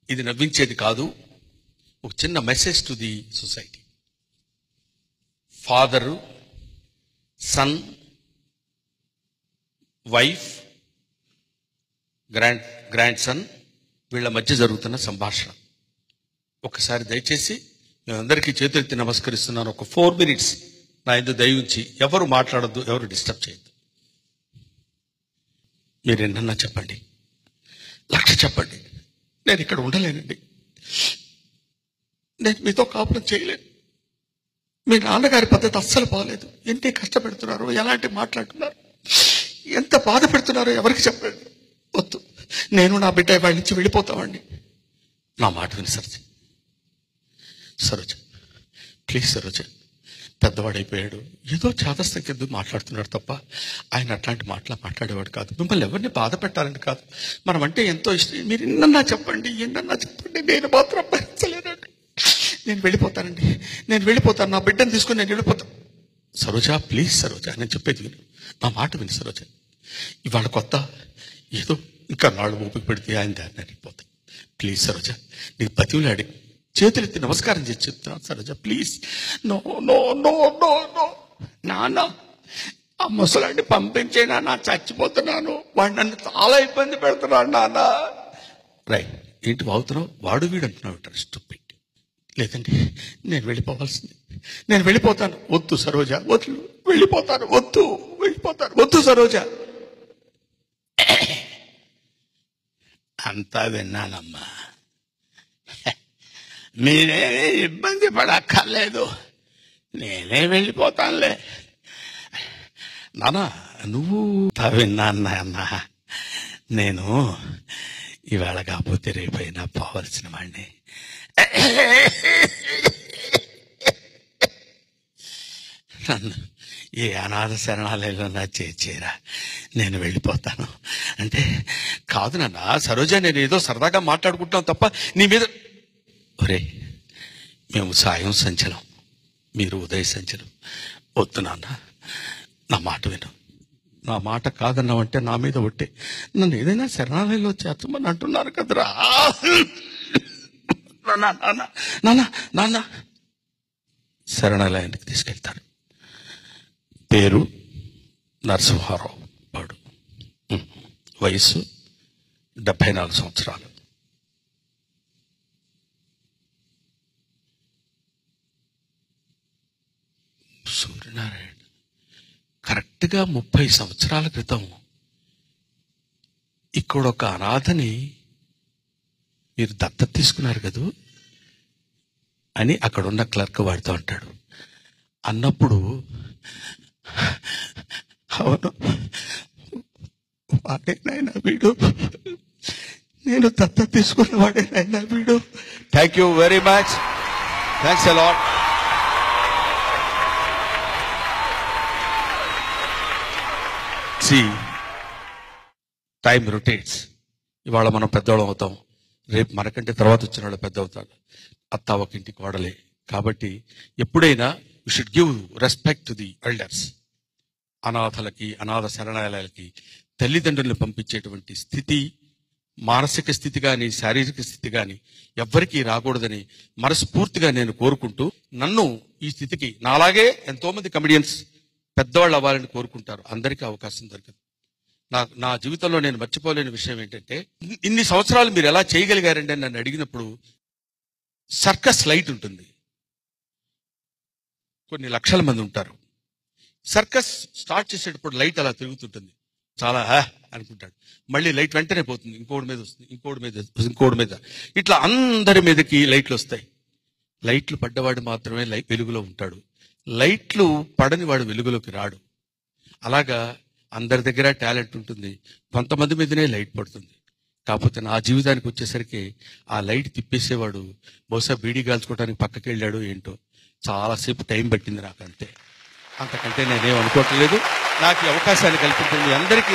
ఇది నవ్వించేది కాదు ఒక చిన్న message to the society father son wife grand grandson వీళ్ళ మధ్య జరుగుతున్న సంభాషణ ఒకసారి దయచేసి నేను అందరికీ చేతులెత్తి నమస్కరిస్తున్నాను ఒక ఫోర్ మినిట్స్ నా ఎందుకు దయ ఉంచి ఎవరు మాట్లాడద్దు ఎవరు డిస్టర్బ్ చేయొద్దు మీరు ఎన్నన్నా చెప్పండి లక్ష చెప్పండి నేను ఇక్కడ ఉండలేనండి నేను మీతో కాపురం చేయలేను మీ నాన్నగారి పద్ధతి అస్సలు బాగలేదు ఎన్ని కష్టపెడుతున్నారు ఎలాంటి మాట్లాడుతున్నారు ఎంత బాధ పెడుతున్నారో ఎవరికి చెప్పండి వద్దు నేను నా బిడ్డ వాడి నుంచి వెళ్ళిపోతామండి నా మాట విని సరోజ సరోజ ప్లీజ్ సరోజ పెద్దవాడైపోయాడు ఏదో చాదస్తం కింద మాట్లాడుతున్నాడు తప్ప ఆయన అట్లాంటి మాటలు మాట్లాడేవాడు కాదు మిమ్మల్ని ఎవరిని బాధ పెట్టాలని కాదు మనం అంటే ఎంతో ఇష్టం మీరు ఎన్నన్నా చెప్పండి ఎన్నన్నా చెప్పండి నేను మాత్రం భరించలేనండి నేను వెళ్ళిపోతానండి నేను వెళ్ళిపోతాను నా బిడ్డను తీసుకుని నేను వెళ్ళిపోతాను సరోజా ప్లీజ్ సరోజా నేను చెప్పేది విను నా మాట విని సరోజ ఇవాళ కొత్త ఏదో ఇంకా నాళ్ళు ఊపిక పెడితే ఆయన దారిని వెళ్ళిపోతాయి ప్లీజ్ సరోజ నీ బతివులాడి చేతులెత్తి నమస్కారం చేసి చెప్తున్నాను Saroja please no no no no no నాన్న ఆ ముసలాన్ని పంపించే నాన్న చచ్చిపోతున్నాను వాడు నన్ను చాలా ఇబ్బంది పెడుతున్నాడు నాన్న రైట్ ఏంటి వాగుతున్నావు వాడు వీడు అంటున్నావు స్టూపిడ్ లేదండి నేను వెళ్ళిపోవాల్సింది నేను వెళ్ళిపోతాను వద్దు సరోజ వద్దు వెళ్ళిపోతాను వద్దు వెళ్ళిపోతాను వద్దు సరోజ అంతా విన్నానమ్మా మీరేమీ ఇబ్బంది పడక్కర్లేదు నేనే వెళ్ళిపోతానులే నానా నువ్వు అంతా విన్నాను నాన్న నేను ఇవాళ కాకపోతే రేపైనా పోవలసిన వాడిని నన్ను ఏ అనాథ శరణాలయంలో నా చేర్చేరా నేను వెళ్ళిపోతాను అంటే కాదు నాన్న సరోజ నేను ఏదో సరదాగా మాట్లాడుకుంటాం తప్ప నీ మీద ఒరే మేము సాయం సంచలం మీరు ఉదయ సంచలం వద్దు నాన్న నా మాట విను నా మాట కాదన్నావంటే నా మీద ఒట్టే నన్ను ఏదైనా శరణాలయంలో చేర్చమని అంటున్నారు కదరా నాన్న నాన్న నాన్న నాన్న శరణాలయానికి తీసుకెళ్తాను పేరు నరసింహారావు వాడు ఉం. వయస్సు డెబ్బై నాలుగు సంవత్సరాలు సూర్యనారాయణ కరెక్ట్గా ముప్పై సంవత్సరాల క్రితం ఇక్కడ ఒక అనాథని మీరు దత్తత తీసుకున్నారు కదూ అని అక్కడున్న క్లర్క్ వాడితో అంటాడు అన్నప్పుడు అవును వాడేనాయన వీడు నేను దత్త తీసుకున్న వాడేనాయన వీడు thank you very much thanks a lot see time rotates ఇవాళ మనం పెద్దవాళ్ళం అవుతాం రేపు మనకంటే తర్వాత వచ్చిన వాళ్ళు పెద్ద అవుతారు అత్త ఒక ఇంటి కోడలే కాబట్టి ఎప్పుడైనా you should give respect to the elders అనాథలకి అనాథ శరణాలయాలకి తల్లిదండ్రులను పంపించేటువంటి స్థితి మానసిక స్థితి కానీ శారీరక స్థితి కానీ ఎవ్వరికీ రాకూడదని మనస్ఫూర్తిగా నేను కోరుకుంటూ నన్ను ఈ స్థితికి నాలాగే ఎంతో మంది కమెడియన్స్ పెద్దవాళ్ళు అవ్వాలని కోరుకుంటారు అందరికీ అవకాశం దొరకదు నా నా జీవితంలో నేను మర్చిపోలేని విషయం ఏంటంటే ఇన్ని- ఇన్ని సంవత్సరాలు మీరు ఎలా చేయగలిగారండి అని నన్ను అడిగినప్పుడు సర్కస్ లైట్ ఉంటుంది కొన్ని లక్షల మంది ఉంటారు సర్కస్ స్టార్ట్ చేసేటప్పుడు లైట్ అలా తిరుగుతుంటుంది చాలా "ఆ" అనుకుంటాడు మళ్ళీ లైట్ వెంటనే పోతుంది ఇంకోటి మీద వస్తుంది ఇంకోటి మీద ఇంకోటి మీద ఇట్లా అందరి మీదకి లైట్లు వస్తాయి లైట్లు పడ్డవాడు మాత్రమే లై వెలుగులో ఉంటాడు లైట్లు పడని వాడు వెలుగులోకి రాడు అలాగా అందరి దగ్గర టాలెంట్ ఉంటుంది కొంతమంది మీదనే లైట్ పడుతుంది కాకపోతే నా జీవితానికి వచ్చేసరికి ఆ లైట్ తిప్పేసేవాడు బహుశా బీడీ కాల్చుకోవడానికి పక్కకి వెళ్ళాడు ఏంటో చాలాసేపు టైం పట్టింది నాకు అంతే అంతకంటే నేనేం అనుకోవట్లేదు నాకు ఈ అవకాశాన్ని కల్పించింది అందరికీ